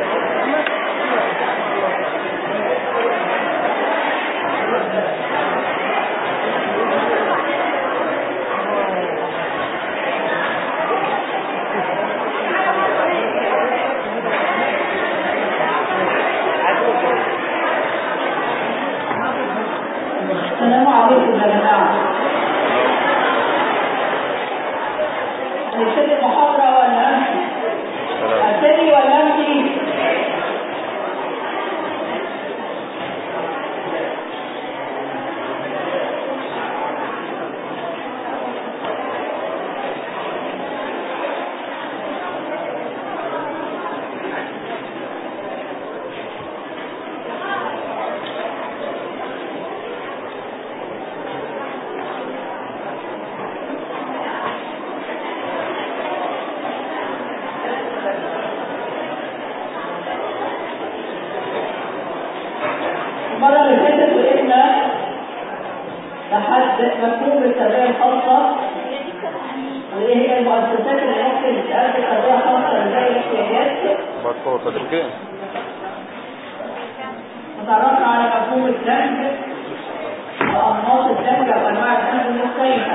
السلام عليكم يا جماعة هنبتدي المحاضرة ولا أمشي؟ أبتدي ولا أمشي؟ المرة اللي فاتت وقفنا لحد مفهوم التربية الخاصة وإيه هي المؤسسات اللي ممكن تقدم تربية خاصة لذوي الاحتياجات برضه صديقين وتعرفنا على مفهوم الدمج وأنماط الدمج وأنواع الدمج المختلفة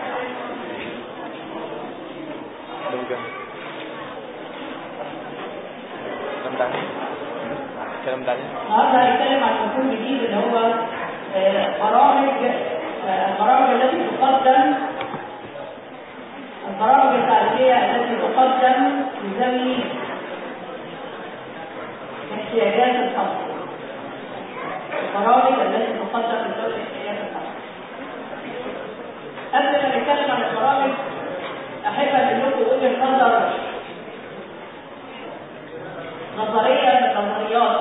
الكلام ده عليه الكلام ده عليه النهارده هنتكلم عن مفهوم جديد اللي هو آه، برامج آه، البرامج التي تقدم البرامج التعليمية التي تقدم لذوي الاحتياجات الخاصة البرامج التي تقدم لذوي الاحتياجات الخاصة قبل ما نتكلم عن البرامج أحب أن لكم وجهة نظر نظرية من النظريات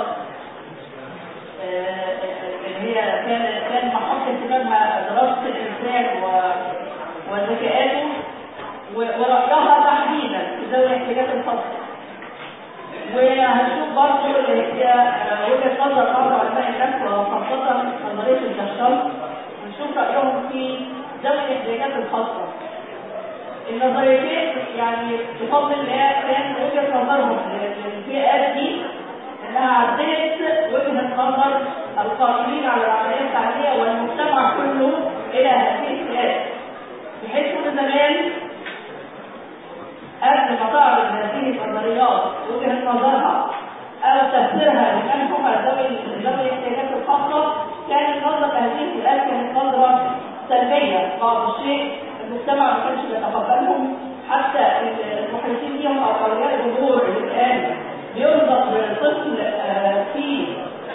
آه، اللي هي كان كان محط اهتمامها دراسة الإنسان و- وذكاءاته و- ورأيها تحديدا في ذوي الاحتياجات الخاصة وهنشوف برضه اللي هي آه، وجهة نظر بعض علماء النفس وخاصة نظرية الجشم ونشوف رأيهم في ذوي الاحتياجات الخاصة النظريتين يعني بفضل الله كان وجهه نظرهم للفئات دي انها عدلت وجهه نظر القائمين على العمليه التعليميه والمجتمع كله الى هذه الفئات بحيث ان زمان قبل ما تعرض هذه النظريات وجهه نظرها او تفسيرها لمن هم ذوي ذوي الاحتياجات الخاصه كان النظره هذه الفئات كانت نظره سلبيه بعض الشيء المجتمع ما كانش بيتقبلهم حتى المحيطين بيهم او اولياء الجمهور اللي كان بيرزق طفل آه، في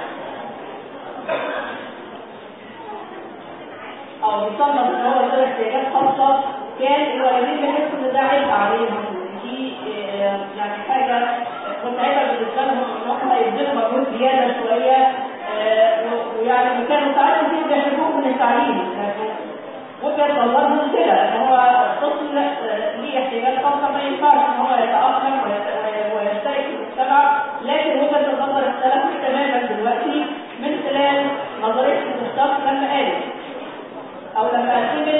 او بيصنف ان هو ذوي احتياجات خاصه كان الوالدين بيحسوا ان ده عبء عليهم دي آه، يعني حاجه متعبه بالنسبه لهم ان هم يبذلوا مجهود زياده شويه آه، و- ويعني كانوا ساعات كتير بيحبوهم من التعليم لكن وجهه نظرهم كده ان هو الطفل آه، ليه احتياجات خاصه ما ينفعش ان هو يتاقلم ويت- ويشترك في المجتمع لكن وجهه النظر اختلفت تماما دلوقتي من خلال نظريه المستشفى لما قالت او لما قدمت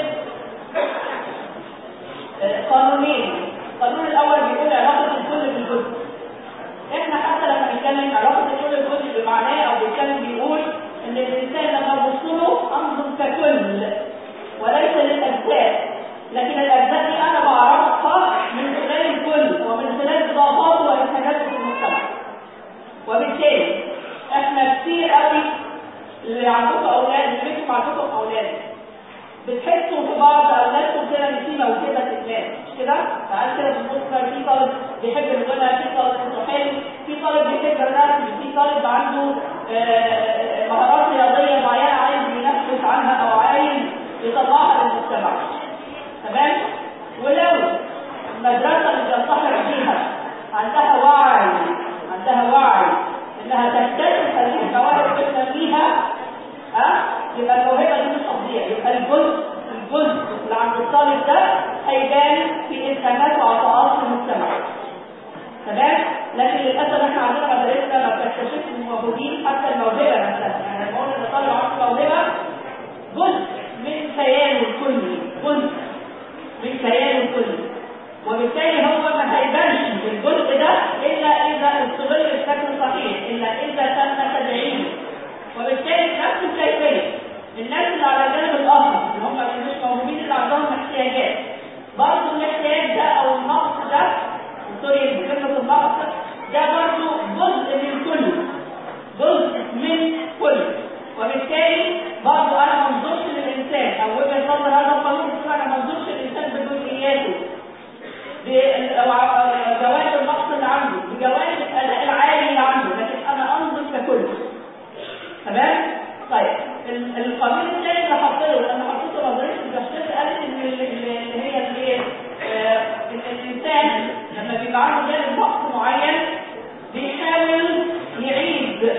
آه، قانونين القانون الاول بيقول علاقه الكل بالجزء احنا حتى لما بنتكلم علاقه الكل بالجزء بمعناه او بيتكلم بيقول ان الانسان لما نبص له انظر ككل وليس للاجزاء لكن الاجزاء دي انا بعرفها من خلال الكل ومن خلال اضافاته واحتياجاته في المجتمع وبالتالي احنا كتير قوي اللي عندكم اولاد اللي بيكم عندكم اولاد بتحسوا في بعض اولادكم كده ان في موهبه ما مش كده؟ ساعات كده بنبص في طالب بيحب الغنى في طالب صوته حلو في طالب بيحب الرسم في طالب عنده آه، مهارات رياضيه معينه عايز ينفذ عنها او عايز يطلعها للمجتمع تمام؟ ولو المدرسه اللي بينتحر فيها عندها وعي عندها وعي انها تكتشف هذه المواهب وتنميها ها يبقى الموهبه دي مش تضيع يبقى الجزء الجزء اللي عند الطالب ده هيبان في امكانات وعطاءات المجتمع تمام لكن للاسف احنا عندنا مدارسنا ما بتكتشفش الموهوبين حتى الموهبه نفسها يعني لما قلنا ان الطالب عنده موهبه جزء من كيانه الكلي جزء من كيانه الكلي وبالتالي هو ما هيبانش الجزء ده الا اذا استغل بشكل تمام طيب ال- القانون الثاني اللي حطيته لما حطيته نظريه التشخيص قالت ان ال- ال- اللي هي الايه آه، ان الانسان لما بيبقى عنده جانب نقص معين بيحاول يعيد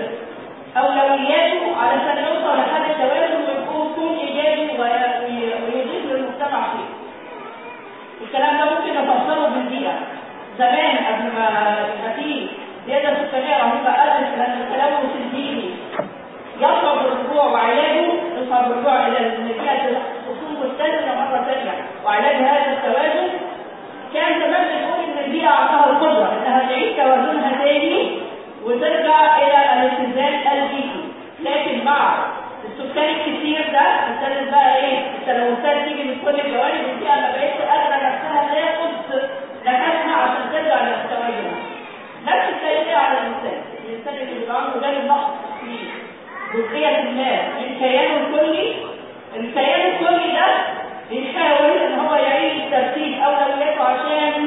اولوياته علشان يوصل لحاله توازن ويكون كون ايجابي وي- وي- ويضيف للمجتمع شيء الكلام ده ممكن نفسره بالدقيقة زمان قبل ما يبقى فيه زيادة سكانية رهيبة قالت لأن التلوث الديني يصعب الرجوع وعلاجه يصعب الرجوع إلى النتيجة الخصوم مستدامة مرة ثانية وعلاج هذا التوازن كان زمان بنقول إن البيئة عندها القدرة إنها تعيد توازنها تاني وترجع إلى الاتزان البيئي لكن مع السكان الكتير ده ابتدت بقى ايه التلوثات تيجي من كل الجوانب البيئه ما بقتش قادره نفسها تاخد نفسها عشان ترجع للتوازن نفس التأثير على الانسان الانسان اللي بيبقى عنده جانب نقص في جزئيه ما من كيانه الكلي الكيان الكلي ده بيحاول ان هو يعيد ترتيب اولوياته عشان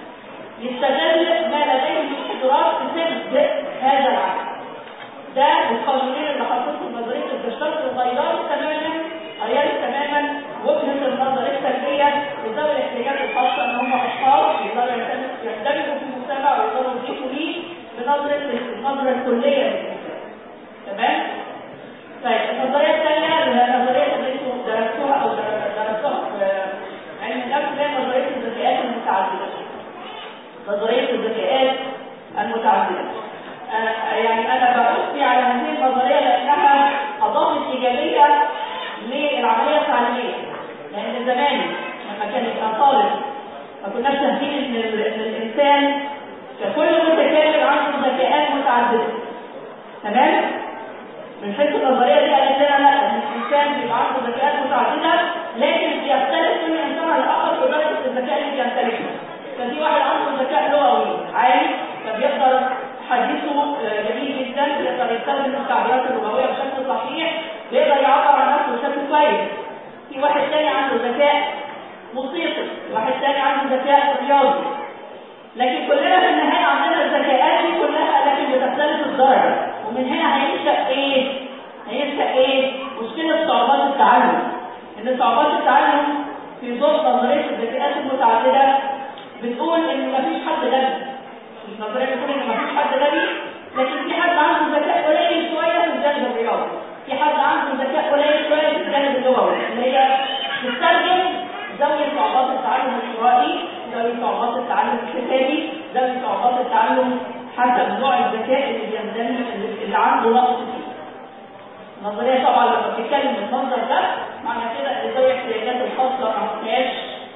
يستغل ما لديه من قدرات تسد هذا العمل ده القانونين اللي حطيتهم نظريه التشخيص وغيروا تماما غيرت تماما وجهه النظر السلبيه لذوي الاحتياجات الخاصه ان هم اشخاص يقدروا يندمجوا في المجتمع ويقدروا يضيفوا ليه بنظره النظره الكليه للانسان تمام؟ طيب النظريه الثانيه اللي هي النظريه اللي انتم درستوها او درستوها في علم النفس اللي هي نظريه الذكاءات المتعدده نظريه الذكاءات المتعدده آه، يعني انا بأثني على هذه النظريه لانها اضافت ايجابيه للعمليه التعليميه لان زمان لما كان يبقى طالب ما كناش فاهمين ان ال- إن الانسان ككل متكامل عنده ذكاءات متعدده تمام من حيث النظريه دي قالت لنا لا ان الانسان بيبقى عنده ذكاءات متعدده لكن بيختلف كل انسان عن الاخر في درجه الذكاء اللي بيمتلكه ففي واحد عنده ذكاء لغوي عالي فبيقدر حديثه آه، جميل جدا بيقدر يستخدم التعبيرات اللغويه بشكل صحيح بيقدر يعبر عن نفسه بشكل كويس في واحد تاني عنده ذكاء موسيقي واحد تاني عنده ذكاء رياضي لكن كلنا في النهايه عندنا الذكاءات دي كلها لكن بتختلف الدرجه ومن هنا هينشا ايه؟ هينشا ايه؟ مشكله صعوبات التعلم ان صعوبات التعلم في ضوء نظريه الذكاءات المتعدده بتقول ان مفيش حد غبي النظريه بتقول ان مفيش حد غبي لكن في حد عنده ذكاء قليل شويه في الجانب الرياضي في حد عنده ذكاء قليل شويه في الجانب اللغوي اللي هي تترجم زاويه صعوبات التعلم القرائي زاويه صعوبات التعلم الكتابي زاويه صعوبات التعلم حسب نوع الذكاء اللي بيندمج اللي- اللي عنده نقص فيه النظريه طبعا لما بتتكلم بالمنظر ده معنى كده ان ذوي الاحتياجات الخاصه ما فيهاش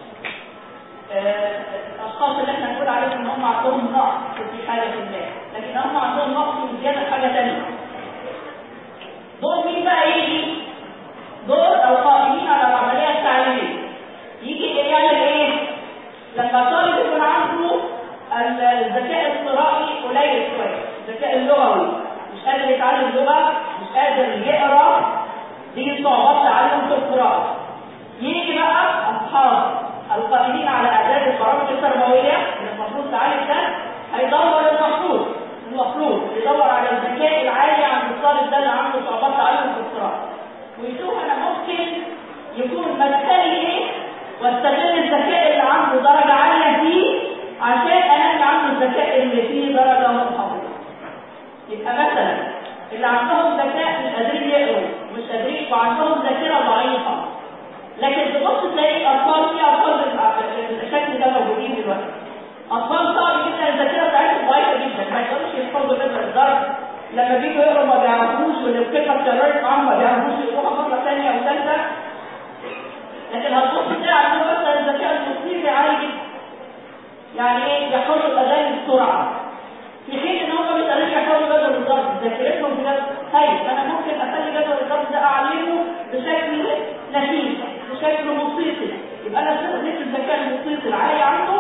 آه، الاشخاص اللي احنا نقول عليهم ان هم عندهم نقص في حاجه ما لكن هم عندهم نقص في زياده في حاجه ثانيه دور مين بقى يجي دور القائمين على العمليه التعليميه يجي يعمل ايه لما الطالب يكون عنده الذكاء القرائي قليل شويه الذكاء اللغوي مش قادر يتعلم لغه مش قادر يقرا دي صعوبات تعلم في القراءه يجي بقى اصحاب القائمين على اعداد البرامج التربويه اللي المفروض تعالج ده هيدور المفروض المفروض يدور على الذكاء العالي عند الطالب ده اللي عنده صعوبات تعلم في القراءه ويشوف انا ممكن يكون مدخلي ايه واستغل الذكاء اللي عنده درجه عاليه فيه عشان انمي عنده الذكاء اللي فيه درجه منخفضه يبقى مثلا اللي عندهم ذكاء مش قادرين يقروا مش قادرين وعندهم ذاكره ضعيفه لكن تبص تلاقي اطفال في اطفال بال- بالشكل ده موجودين دلوقتي اطفال صعب جدا الذاكره بتاعتهم ضعيفه جدا ما يقدروش يحفظوا مثل الضرب لما بيجوا يقروا ما بيعرفوش واللي الكلمه اتكررت معاهم ما بيعرفوش يقروها مره ثانيه وثالثه لكن هتبص تلاقي عندهم مثلا الذكاء الموسيقي عالي جدا يعني ايه يحفظوا الاغاني بسرعه في حين ان هم مش قادرين يحفظوا جدول الضرب ذاكرتهم بجد طيب انا ممكن اخلي جدول الضرب ده اعلمه بشكل نشيط بشكل موسيقي يبقى انا استخدمت الذكاء الموسيقي العالي عنده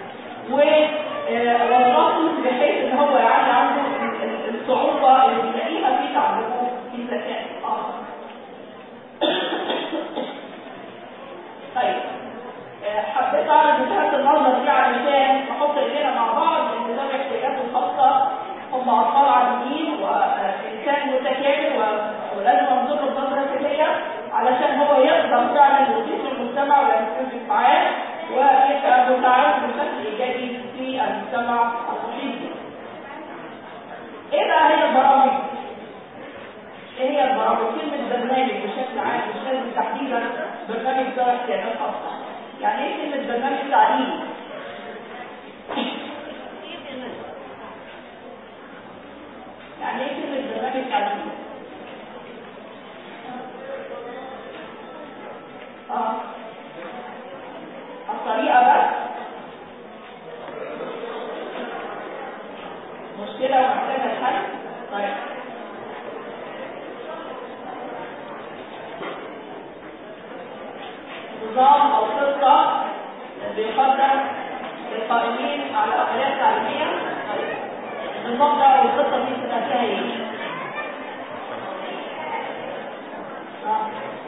ووظفته بحيث ان هو يعلي عنده ال- ال- الصعوبه اللي بنلاقيها في تعلمه في ذكاء اخر. طيب آه، حبيت اعرض وجهات النظر دي علشان نحط ايدينا مع بعض ان ذوي الاحتياجات الخاصه هم اطفال عاديين وانسان متكامل و- ولازم انظر له نظره كليه علشان هو يقدر فعلا يضيف المجتمع ويستفيد معاه ويبقى متعاون بشكل ايجابي في المجتمع المحيط به. ايه بقى هي البرامج؟ ايه هي البرامج؟ كلمة برنامج بشكل عام مش لازم تحديدا برنامج ذوي احتياجات خاصة. يعني ايه كلمة برنامج تعليمي؟ يعني ايه كلمة برنامج تعليمي؟ اه الطريقة بس مشكلة ومحتاجة حل طيب نظام أو خطة بيقدم للقائمين على أقليات تعليمية طيب النظام ده أو الخطة دي بتبقى فيها إيه؟ آه.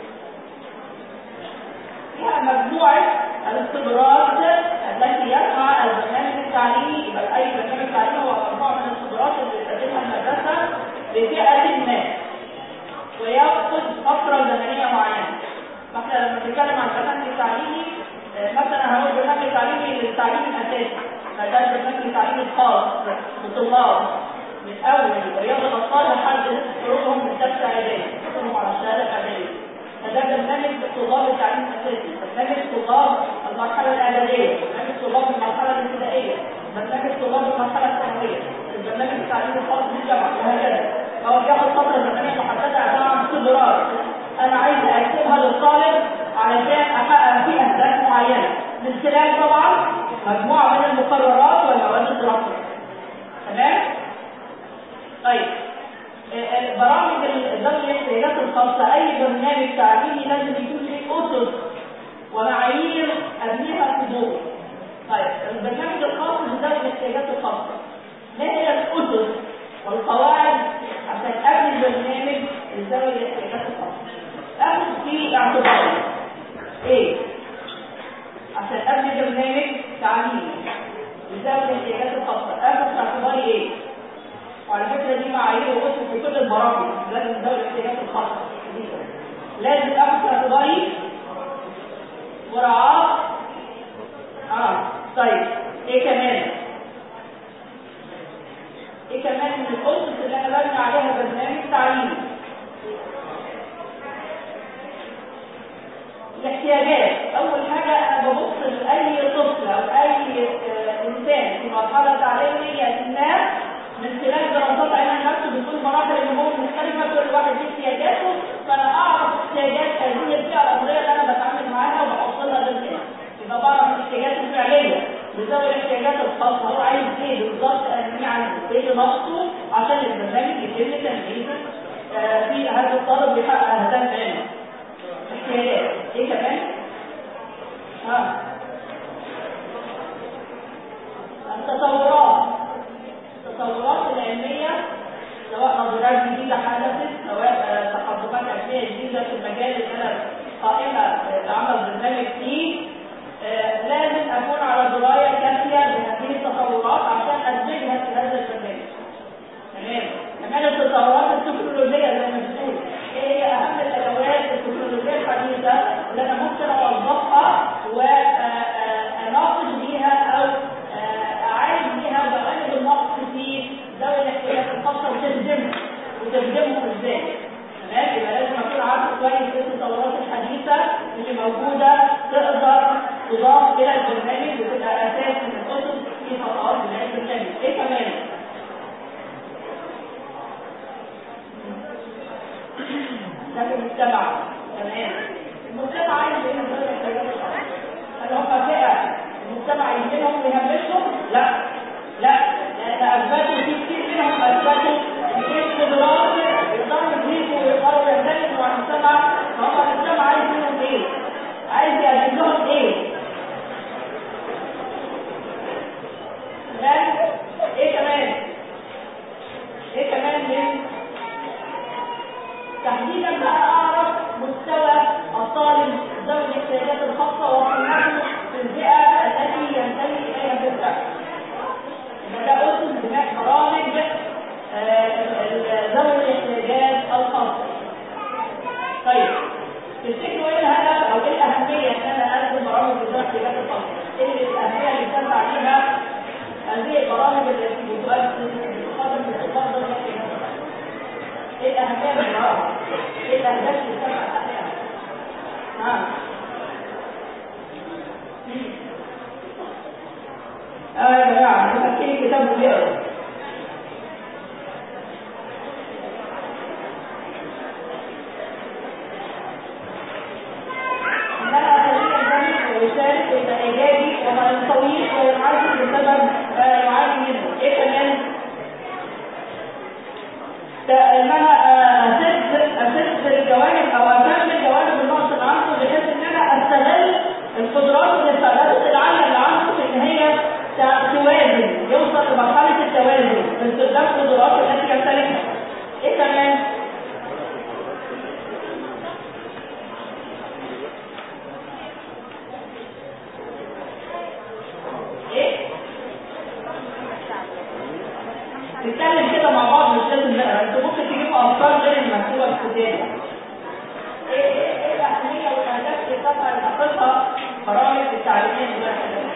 فيها مجموعة الاختبارات التي يسعى البرنامج التعليمي يبقى أي برنامج تعليمي هو مجموعة من الاختبارات اللي بتقدمها المدرسة لفئة ما ويأخذ فترة زمنية معينة فاحنا لما بنتكلم عن البرنامج التعليمي آه، مثلا هنقول برنامج تعليمي للتعليم الأساسي فده البرنامج التعليمي الخاص بالطلاب من أول رياض الأطفال لحد خروجهم من الثالثة إعدادي خروجهم على الشهادة الإعدادية فده برنامج طلاب التعليم الاساسي برنامج طلاب المرحله الاعداديه برنامج طلاب المرحله الابتدائيه برنامج طلاب المرحله الثانويه البرنامج التعليمي الخاص بالجامعه وهكذا هو بياخد فتره زمنيه محدده عباره عن خبرات انا عايز اكتبها للطالب علشان احقق فيه اهداف معينه من خلال طبعا مجموعه من المقررات والمواد الدراسيه تمام طيب برامج ذوي الاحتياجات الخاصة أي برنامج تعليمي لازم يكون له أسس ومعايير أبنيها في ضوء. طيب البرنامج الخاص بذوي الاحتياجات الخاصة ما هي الأسس والقواعد عشان أبني البرنامج لذوي الاحتياجات الخاصة؟ أخذ في اعتباري إيه؟ عشان أبني برنامج تعليمي لذوي الاحتياجات الخاصة أخذ في اعتباري إيه؟ وعلى فكرة دي معايير وقصة في كل البرامج لازم ذوي الاحتياجات الخاصة لازم اخد في اعتباري مراعاة اه طيب ايه كمان ايه كمان من الاسس اللي انا ببني عليها برنامج تعليمي الاحتياجات اول حاجة انا ببص لاي طفل او اي آه، انسان في مرحلة تعليمية ما من خلال دراسات علم النفس بتقول مراحل النمو المختلفه كل واحد ليه احتياجاته فانا اعرف احتياجات هذه الفئه العمريه اللي انا بتعامل معاها وبحط لها بالكلام يبقى بعرف الاحتياجات الفعليه لذوي الاحتياجات الخاصه هو عايز ايه بالظبط انا عن ايه اللي ناقصه عشان البرنامج يتم تنفيذه آه، في هذا الطالب يحقق اهداف علمه احتياجات ايه كمان؟ ها التطورات التطورات العلمية سواء نظريات جديدة حدثت سواء آه، تقدمات علمية جديدة في المجال اللي أنا قائمة آه، بعمل برنامج فيه آه، لازم أكون على دراية كافية بهذه التطورات عشان أدمجها في هذا البرنامج. تمام؟ كمان التطورات التكنولوجية زي ما بتقول إيه هي أهم الأدوات التكنولوجية الحديثة اللي أنا ممكن أوظفها وأناقش بيها أو آه، أعالج بيها جوانب النقص في ذوي الاحتياجات الخاصة وتخدمهم وتخدمهم ازاي تمام يبقى لازم اكون عارف كويس ايه التطورات الحديثة اللي موجودة تقدر تضاف الى البرنامج وتبقى اساس من الاسس في خطوات بناء البرنامج ايه كمان؟ ده في المجتمع تمام المجتمع عايز ايه من ذوي الاحتياجات الخاصة؟ هل هم فئة المجتمع يهمهم ويهمشهم؟ لا لا لان اثبتوا في كتير منهم اثبتوا ان في قدرات يقدروا يدركوا ويقدروا يندمجوا مع المجتمع فهو المجتمع عايز منهم ايه؟ عايز يقدم لهم ايه؟ تمام؟ ايه كمان؟ ايه كمان من تحديدا بقى اعرف مستوى الطالب ذوي الاحتياجات الخاصه وقيمته في الفئه التي ينتمي اليها في الفئه. يبقى ده اسس بناء برامج آه، ذوي الاحتياجات الخاصه. الاهداف اللي تم تحقيقها نعم اه يا جماعه انا فاكرين كتاب بيقرا انما خلينا نكمل ويشارك يبقى ايجابي وما ينطويش وينعزل بسبب آه، يعاني منه ايه كمان ده ان انا آه، اسد اسد الجوانب او اكمل جوانب النقص اللي عنده بحيث ان انا استغل القدرات والاستعدادات العاليه اللي عنده في ان هي ت- توازن يوصل لمرحله التوازن باستخدام القدرات التي يمتلكها ايه كمان ايه نتكلم كده مع بعض مش لازم نقرا انتوا ممكن تجيبوا افكار غير المكتوبه في الكتاب ايه ايه ايه الاهميه والاهداف اللي تسعى لتحقيقها برامج التعليميه دلوقتي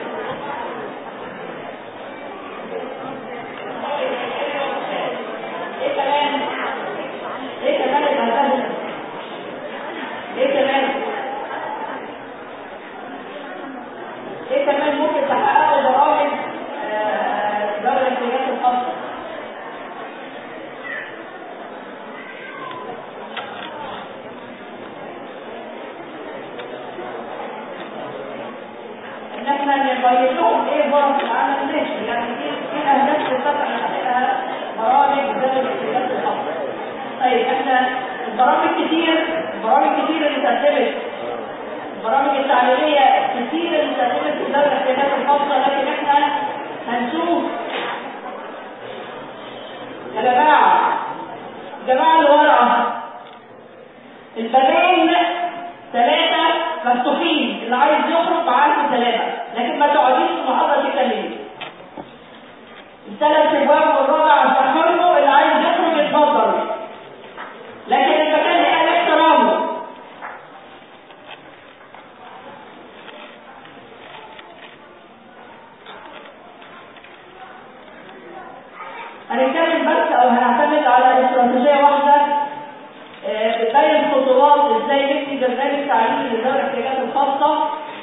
ايه كمان ايه كمان الاهداف ايه كمان ايه كمان ممكن تحققوا برامج آه، ذوي الاحتياجات الخاصه ان احنا نبين لهم ايه فرص العمل ماشي يعني ايه ايه الاهداف اللي تسعى لتحقيقها برامج ذوي الاحتياجات الخاصه طيب احنا البرامج كتير البرامج كتير اللي ترتبط البرامج التعليمية كتير اللي تقدمت في ذوي الاحتياجات الخاصة لكن احنا هنشوف يا جماعة الجماعة اللي ورا البابين ثلاثة مفتوحين اللي عايز يخرج معاه في ثلاثة لكن ما تقعديش في المحاضرة تتكلمي الثلاث ابواب والرابع هفتحهم له اللي عايز يخرج يتفضل لكن المكان هنا له احترامه هنتكلم بس او هنعتمد على استراتيجيه واحده آه، بتبين خطوات ازاي نبني برنامج تعليمي لذوي الاحتياجات الخاصه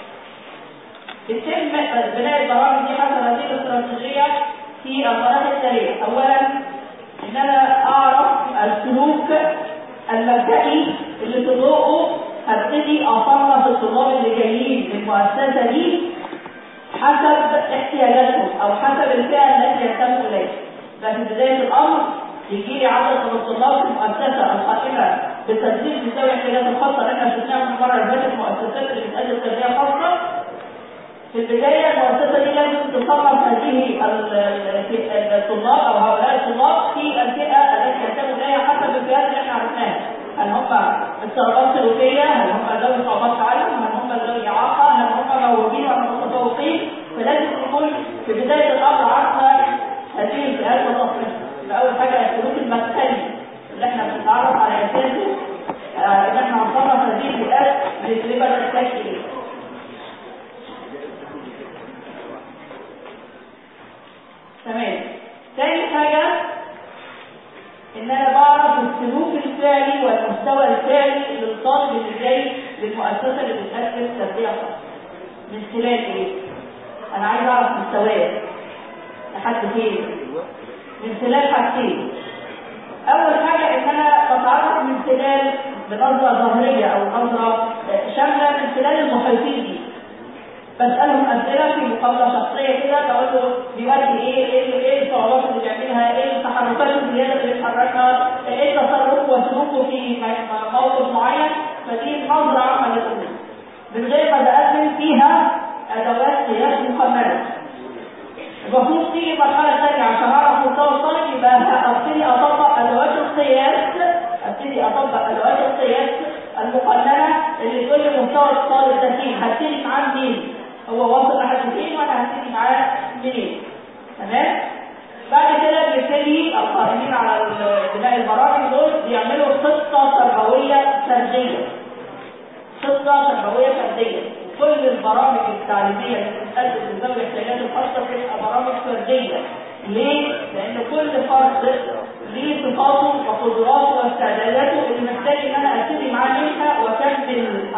يتم بناء البرامج دي حسب هذه الاستراتيجيه في القناه التاليه اولا ان انا اعرف السلوك المبدئي اللي في ضوءه هبتدي اصنف الطلاب اللي جايين للمؤسسه دي حسب احتياجاتهم او حسب الفئه التي ينتموا اليها ففي بدايه الامر يجي لي عدد من الطلاب في المؤسسه القائمه بتسجيل ذوي الاحتياجات الخاصه اللي احنا شفناها من المره اللي فاتت المؤسسات اللي بتقدم تربيه خاصه في البدايه المؤسسه دي لازم تصنف هذه ال- ال- الطلاب او هؤلاء الطلاب في الفئه التي ينتموا اليها حسب الفئات اللي احنا عرفناها هل هم اضطرابات سلوكيه هل هم ذوي صعوبات تعلم هل هم ذوي اعاقه هل هم موهوبين ولا متفوقين فلازم تكون في بدايه الامر عارفه هذه الفئات وتصنيفها يبقى اول حاجه السلوك المدخلي اللي احنا بنتعرف على اساسه آه، ان احنا هنصنف هذه الفئات بنسبه تحتاج اليه تمام تاني حاجة ان انا بعرف السلوك الفعلي والمستوى الفعلي للطالب اللي جاي للمؤسسة اللي بتقدم تربية خاصة من خلال ايه؟ انا عايز اعرف مستواه لحد فين؟ من خلال حاجتين اول حاجة ان انا بتعرف من خلال بنظرة ظاهرية او نظرة شاملة من خلال المحيطين بيه بسألهم أسئلة في مقابلة شخصية كده بقول له بيؤدي إيه إيه إيه الصعوبات اللي بيعملها إيه التحركات الزيادة اللي بيتحركها إيه تصرفه وسلوكه في م- موقف معين فدي نظرة عامة للأمور من غير ما بقدم فيها أدوات قياس مكملة المفروض تيجي مرحلة ثانية عشان أعرف مستوى الطالب يبقى أبتدي أطبق أدوات القياس أبتدي أطبق أدوات القياس المقننة اللي تقول لي مستوى الطالب ده فين هبتدي معاه منين هو واصل لحد فين وأنا هبتدي معاه منين تمام بعد كده بيبتدي القائمين على ال- بناء البرامج دول بيعملوا خطة تربوية فردية خطة تربوية فردية كل البرامج التعليمية اللي بتتقدم لذوي الاحتياجات الخاصة بتبقى برامج فردية ليه؟ لأن كل فرد ليه صفاته وقدراته واستعداداته اللي محتاج إن أنا أبتدي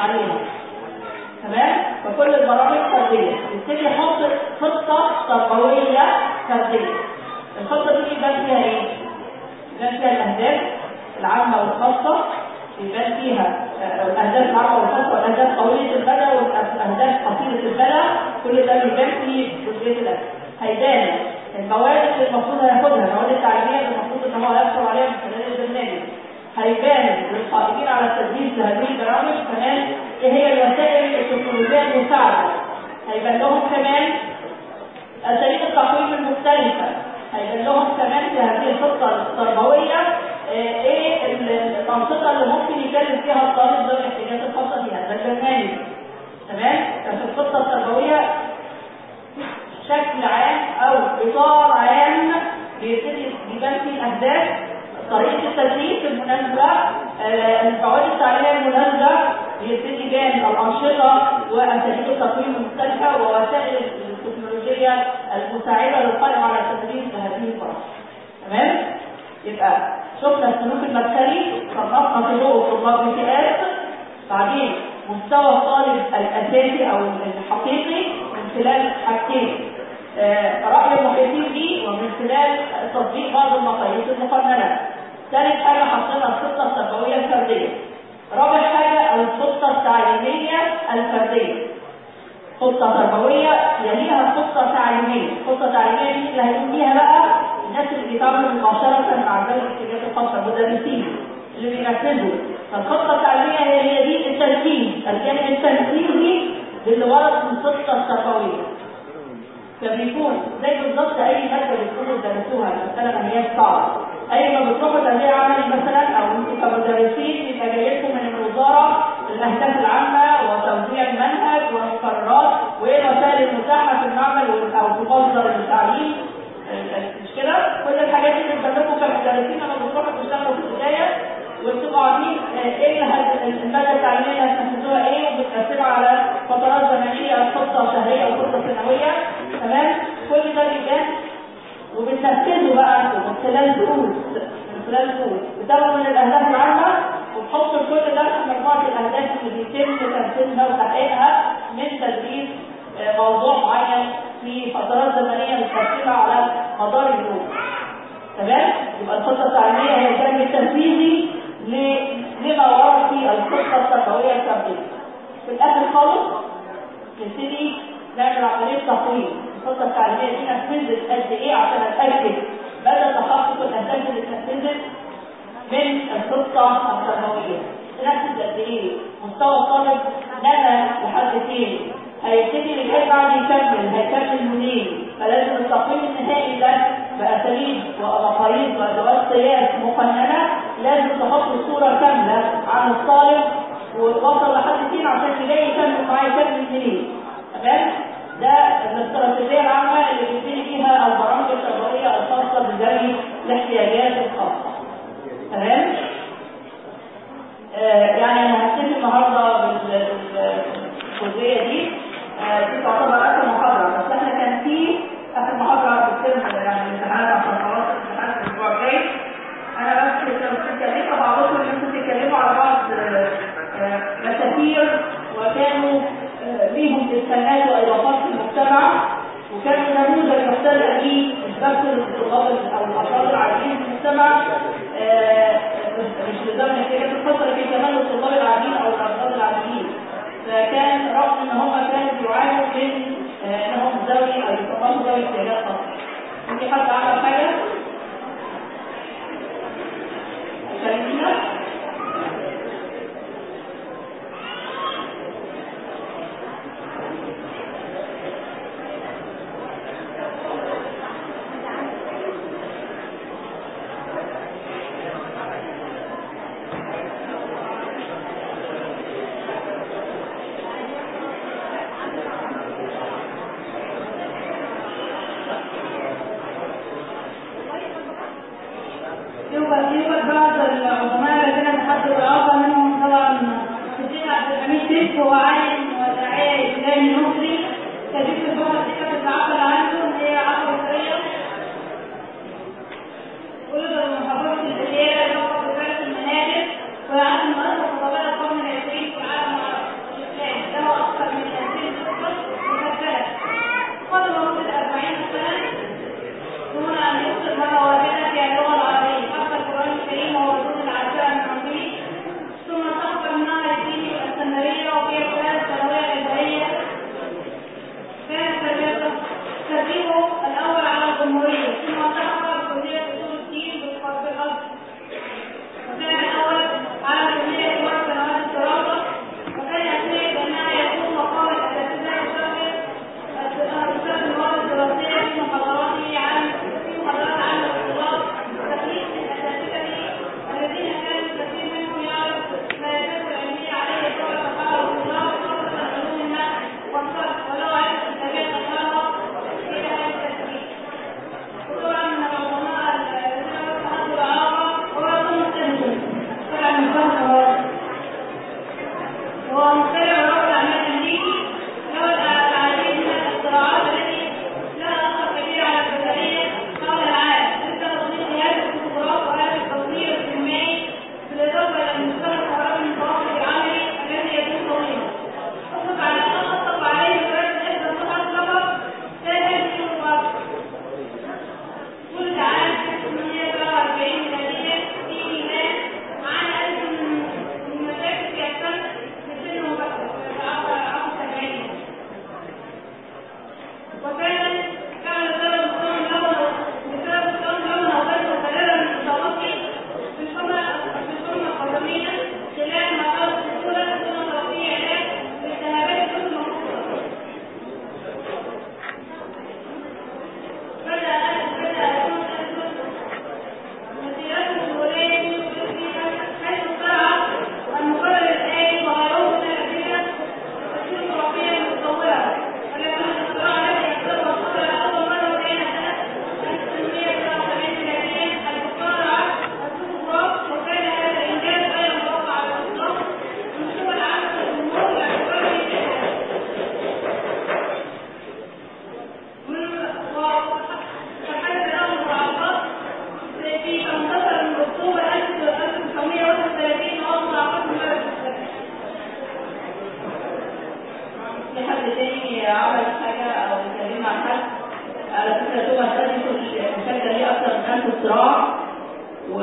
عليها تمام فكل البرامج فرديه نبتدي نحط خطه تربويه فرديه الخطه دي يبان فيها ايه؟ يبان فيها الاهداف العامه والخاصه يبان فيها آه، الاهداف العامه والخاصه والاهداف طويله المدى والاهداف قصيره المدى كل ده بيبان في جزئيه الاهداف هيبان المواد اللي المفروض هياخدها المواد التعليميه اللي المفروض ان هو هيحصل عليها من خلال البرنامج هيبان للقائمين على التدريس لهذه البرامج كمان ايه هي الوسائل التكنولوجيه المساعده هيبان لهم كمان اساليب التقويم المختلفه هيبان لهم كمان في هذه الخطه التربويه آه، ايه ال- الانشطه اللي ممكن يكلم فيها الطالب ذوي الاحتياجات الخاصه بها ده البرنامج تمام ففي الخطه التربويه شكل عام او اطار عام بيبتدي يبان فيه الاهداف طريقه التدريس المناسبه آه، المواد التعليميه المناسبه بيبتدي يبان الانشطه واساليب التقويم المختلفه ووسائل التكنولوجيه المساعده للقائم على التدريس بهذه الفرص تمام يبقى شفنا السلوك المدخلي صنفنا طرق الطلاب بفئات بعدين مستوى الطالب الاساسي او الحقيقي من خلال حاجتين آه، رأي المحيطين به ومن خلال تطبيق بعض المقاييس المقننة. ثالث حاجة حطينا الخطة التربوية الفردية. رابع حاجة الخطة التعليمية الفردية. خطة تربوية يليها خطة تعليمية، خطة تعليمية دي اللي هيكون فيها بقى الناس اللي بيتعاملوا مباشرة مع ذوي الاحتياجات الخاصة المدرسين اللي بينفذوا، فالخطة التعليمية هي هي دي التنفيذ، الجانب التنفيذي اللي ورد من الخطة التربوية. فبيكون زي بالظبط اي ماده بتكونوا درسوها المساله ما هي صعبه اي ما بتروحوا تدريب عملي مثلا او انتوا كمدرسين بيبقى جاي لكم من الوزاره الاهداف العامه وتوزيع المنهج والقرارات وايه الوسائل المتاحه في المعمل وال- او في مصدر التعليم مش كده؟ كل الحاجات دي بتبقى كمدرسين لما بتروحوا تشتغلوا في البدايه وبتبقوا عارفين آه، ايه الهد- الماده التعليميه اللي هتنفذوها ايه وبتقسمها على فترات زمنيه خطه شهريه وخطه سنويه تمام كل ده بيبان وبتنفذه بقى من خلال دروس من خلال دروس بتاخدوا من الاهداف العامه وتحطوا كل ده في مجموعه الاهداف اللي بيتم تنفيذها وتحقيقها من تدريس آه، موضوع معين في فترات زمنيه متقسمه على مدار اليوم تمام يبقى الخطه التعليميه هي الجانب التنفيذي ل- لما ورد في الخطه التربويه الفرديه في الاخر خالص نبتدي نعمل عمليه تقويم الخطه التعليميه دي نفذت قد ايه عشان اتاكد مدى تحقق الاهداف اللي اتنفذت من الخطه التربويه تنفذ قد ايه مستوى الطالب نما لحد فين هيبتدي اللي جاي بعد يكمل هيكمل منين فلازم التقويم النهائي ده باساليب ومقاييس وادوات قياس مقننه لازم تحط صوره كامله عن الطالب ووصل لحد فين عشان يلاقي يكمل معاه يكمل منين تمام ده الاستراتيجيه العامه اللي بيبتدي فيها البرامج التربويه الخاصه بذوي الاحتياجات الخاصه تمام آه يعني انا هبتدي النهارده بال- بال- بالجزئيه دي آه دي تعتبر اخر محاضره بس احنا كان في اخر محاضره في الترم يعني الامتحانات عشان خلاص الامتحانات الاسبوع الجاي انا بس كنت كلمت بعضكم ان انتم تتكلموا على بعض آه، آه، مسافير وكانوا آه، ليهم استثناءات واضافات في المجتمع وكانوا نموذج يحتذى به مش بس للطلاب او الافراد العاديين في المجتمع آه، مش لذوي الاحتياجات الخاصه لكن كمان للطلاب العاديين او الافراد العاديين فكان رغم ان هم كانوا بيعانوا من آه، انهم ذوي او يصنفوا ذوي احتياجات خاصه في حد عمل حاجه؟ كلمتنا يوجد يوجد بعض العلماء الذين تحدثوا العقل منهم طبعا الدين عبد الحميد سيف هو عالم وداعية إسلامي مصري كذلك البحر دي كانت العقل عنده هي عقل مصرية ولد المحافظة البشيرة يوقف بفرس المنابر ويعد مؤسسة خطباء القرن العشرين في العالم العربي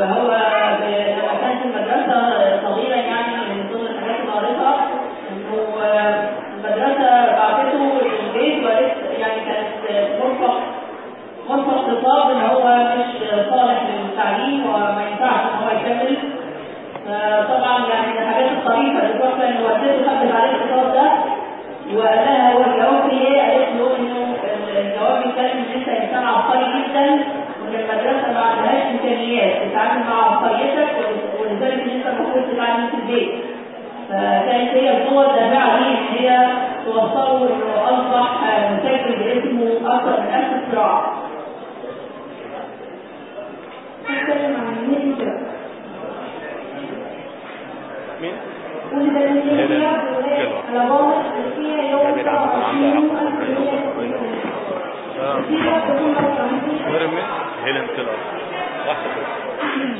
وهو ب- لما كان في المدرسة صغيرا يعني من ضمن الحاجات اللي قريتها إنه آه، المدرسة بعتته البيت وقالت يعني كانت مرفق مرفق خطاب إن هو مش صالح للتعليم وما ينفعش إن هو يكمل طبعا يعني من الحاجات الطريفة اللي تحفة إن والدته خدت عليه الخطاب ده وقال لها هو الجواب في ايه؟ قالت له انه الجواب بيتكلم ان انت انسان عبقري جدا وان المدرسه ما عندهاش امكانيات تتعامل مع عبقريتك ولذلك ان انت المفروض تتعلم في البيت. فكانت هي القوه الدافعه ليه ان هي توصله انه اصبح مسجل باسمه اكثر من 1000 صراع. نتكلم عن النتيجة مين؟ ولد النتيجة على بعض النتيجة يوم 27 اه النتيجة تكون مرة غير مين؟ هيلين كيلر واحدة كده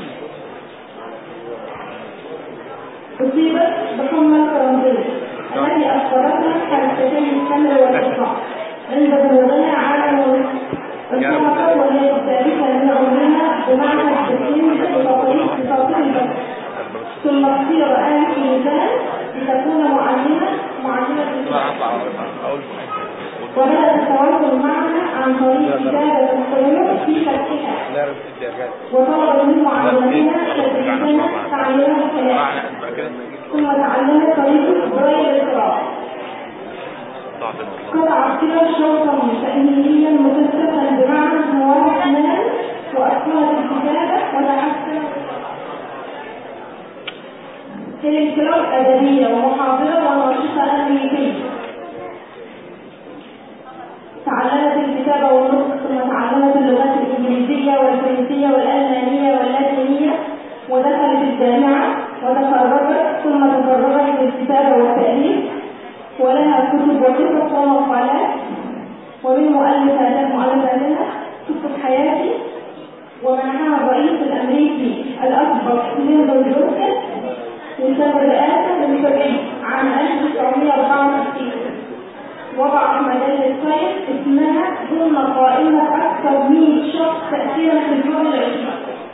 أصيبت بحمى الكرنبيل التي أخبرتنا حادثتين السمر والإصبع عند بلوغنا عالم الحمى وهي الثالثة من عمرنا بمعنى التسليم بتطبيق بتطبيق البشر ثم اختير آن في ميزان لتكون معلمة معلمة لا الإسلام هطلع اقول وبدأ التواصل معنا عن طريق كتابة الحروف في فتحها لا رب الدرجات وطلب من معلمينا تدريسنا تعليم الكلام معنى اسمع كده ثم تعلمت طريقة برايل القراءة صعب والله قطع كلا شوطا تأمينيا مكثفا بمعنى مواقع مال وأتقنت الكتابة وتحسن في الانقلاب أدبية ومحاضرة وناشطة أمريكية تعلمت الكتابة والنطق ثم تعلمت اللغات الإنجليزية والفرنسية والألمانية واللاتينية ودخلت الجامعة وتخرجت ثم تفرغت للكتابة والتأليف ولها كتب وقصص ومقالات ومن مؤلفات مؤلفاتها قصة حياتي ومنحها الرئيس الأمريكي الأكبر ليندون جونسون وساب الرئاسة من 70 عام 1964 وضع مجلة ساينس اسمها ضمن قائمة أكثر 100 شخص تأثيرا في اليوم العشرين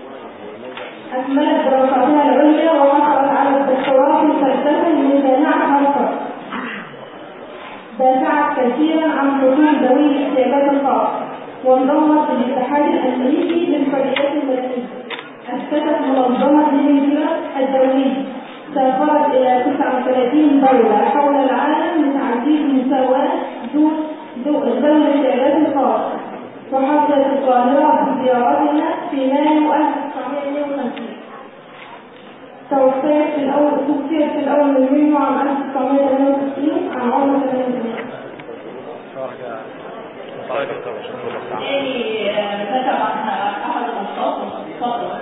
أكملت دراساتها العليا وحصلت على الدكتوراه في الفلسفة من جامعة هارفارد دافعت كثيرا عن حصول ذوي الاحتياجات الخاصة وانضمت للاتحاد الأمريكي للحريات المدنية أسست منظمة الهجرة الدولية سافرت إلى 39 دولة حول العالم لتعزيز مساواة ذو ذو- ذوي الاحتياجات الخاصة وحصلت القاهرة بزيارتنا في مايو 1952 توفيت في الأول توفيت في الأول من يونيو عام 1968 عن عمر 88 صحيح كده عشان كل ساعة تاني آه، كتب عن أحد الأشخاص اتفضل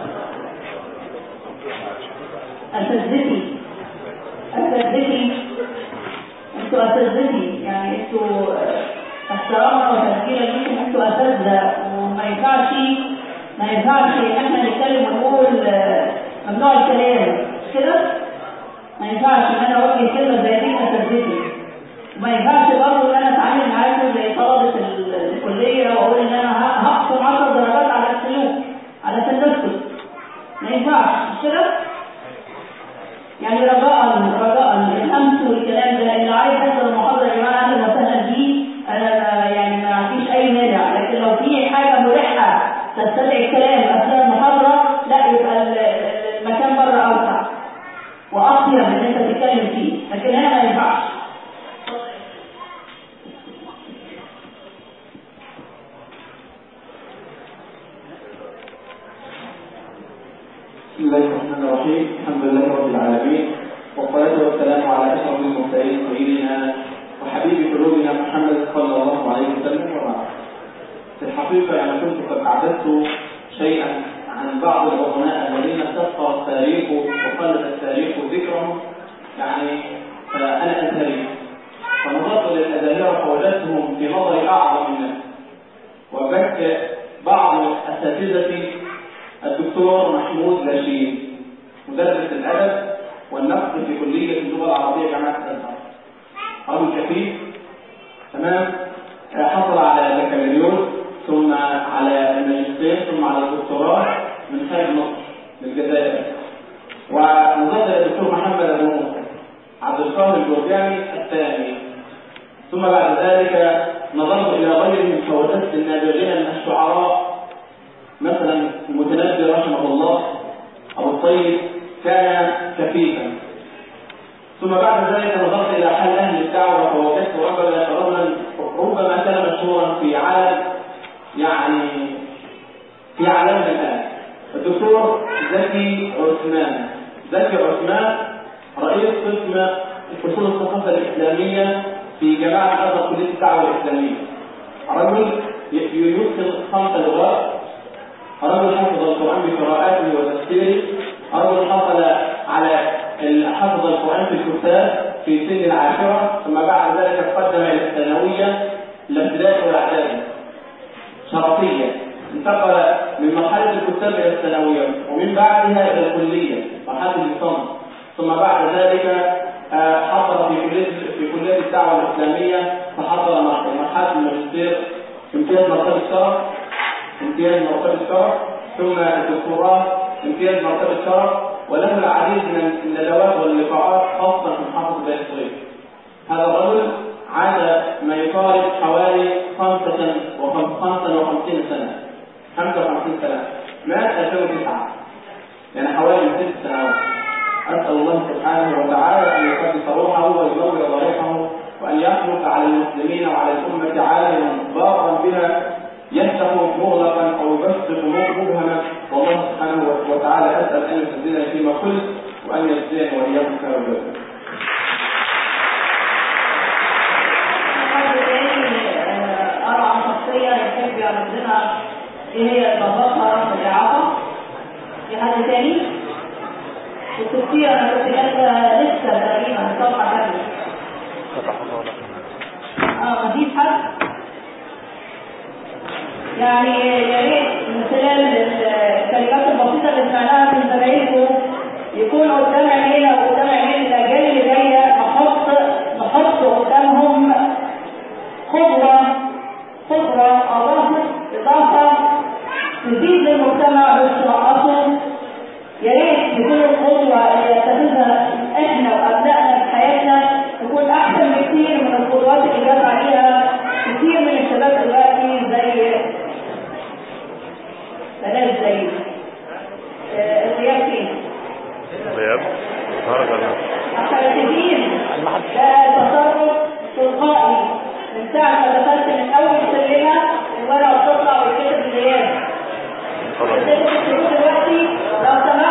أساتذتي أساتذتي انتوا أساتذتي يعني انتوا آه، احتراما وتسجيلا ليكم انتوا أساتذة وما ينفعش ما ينفعش ان احنا نتكلم ونقول آه، ممنوع الكلام مش كده؟ ما ينفعش ان انا اوجه كلمة زي دي أساتذتي وما ينفعش برضه ان انا اتعامل معاكم زي طلبة ال- الكلية واقول ان انا ه- هقسم 10 درجات على السلوك علشان نسكت ما ينفعش مش كده؟ يعني رجاء رجاء الامس والكلام ده اللي عايز يحضر المحاضره يا جماعه اهلا وسهلا بيه انا ما- يعني ما فيش اي مانع لكن لو في حاجه مريحه تستدعي الكلام اثناء المحاضره لا يبقى ال- ال- المكان بره اوسع واطيب ان انت تتكلم فيه لكن هنا ما ينفعش بسم الله الرحمن الرحيم الحمد لله رب العالمين والصلاة والسلام على أشرف المرسلين سيدنا وحبيب قلوبنا محمد صلى الله عليه وسلم وبعد في الحقيقة يعني كنت قد أعددت شيئا عن بعض العلماء الذين سبق التاريخ وخلد التاريخ ذكرهم يعني فأنا أنتري فنظرت للأزاهرة فوجدتهم في نظري أعظم الناس وبك بعض أساتذتي الدكتور محمود لاشين مدرس الادب والنقد في كليه اللغه العربيه جامعه الازهر رجل كفيف تمام آه، حصل على بكالوريوس ثم على الماجستير ثم على الدكتوراه من خارج مصر من الجرجاني الثاني ثم بعد ذلك نظرت إلى غيرهم فوجدت النابغين من الشعراء مثلا المتنبي رحمه الله أبو الطيب كان كفيفا ثم بعد ذلك نظرت إلى حال أهل الدعوة فوجدت رجلا رجلا ربما كان مشهورا في عالم يعني في عالمنا الآن الدكتور زكي عثمان زكي عثمان رئيس قسم فصول الثقافة الإسلامية في جامعة أزهر كلية الدعوة الإسلامية رجل يتقن خمس لغات رجل حفظ القرآن بقراءاته وتفسيره رجل حصل على حفظ القرآن في الكتاب في سن العاشرة ثم بعد ذلك قدم إلى الثانوية الابتدائي والإعدادي شرفيا انتقل من مرحلة الكتاب إلى الثانوية ومن بعدها إلى الكلية مرحلة الليسانس ثم بعد ذلك حضر في كلية في كلية الدعوة الإسلامية فحضر مرحلة الماجستير امتياز مرتبة الشرف امتياز مرتبة الشرف ثم الدكتوراه امتياز مرتبة الشرف وله العديد من الندوات واللقاءات خاصة في محافظة بني سويف هذا الرجل عاش ما يقارب حوالي خمسة وخمسة وخمسين سنة 55 سنة مات 2009 يعني حوالي ست سنوات أسأل الله سبحانه وتعالى أن يقدس روحه وينور ضريحه وأن يخلق على المسلمين وعلى الأمة عالما بارا بها يفتح مغلقا أو يبسط مبهما والله سبحانه وتعالى أسأل أن يسددنا فيما قلت وأن يجزيني وإياكم خير الجزاء. أرى عن شخصية يحب يعرض لنا إيه هي إضافاتها في الإعاقة في حد تاني؟ التفسير أنا كنت جالسة لسه تقريبا صفحة كاملة فتح الله لك اه مفيش حد يعني يا ريت من خلال الكلمات البسيطة اللي سمعناها من زمايلكم يكون قدام عينينا وقدام عينين الأجيال اللي جاية نحط نحط قدامهم خبرة خبرة أضافة إضافة تزيد للمجتمع باستناقته يا ريت تكون القدوة اللي يتخذها احنا وابنائنا في حياتنا تكون احسن بكثير من القدوات اللي جات عليها كثير من الشباب دلوقتي زي بلاش زي آه، الرياض فين؟ غياب خرج الناس الخارجين ده تصرف تلقائي من ساعة ما دخلت من أول سلمة الورقة بتطلع ويتكتب الغياب خلاص دلوقتي لو سمحت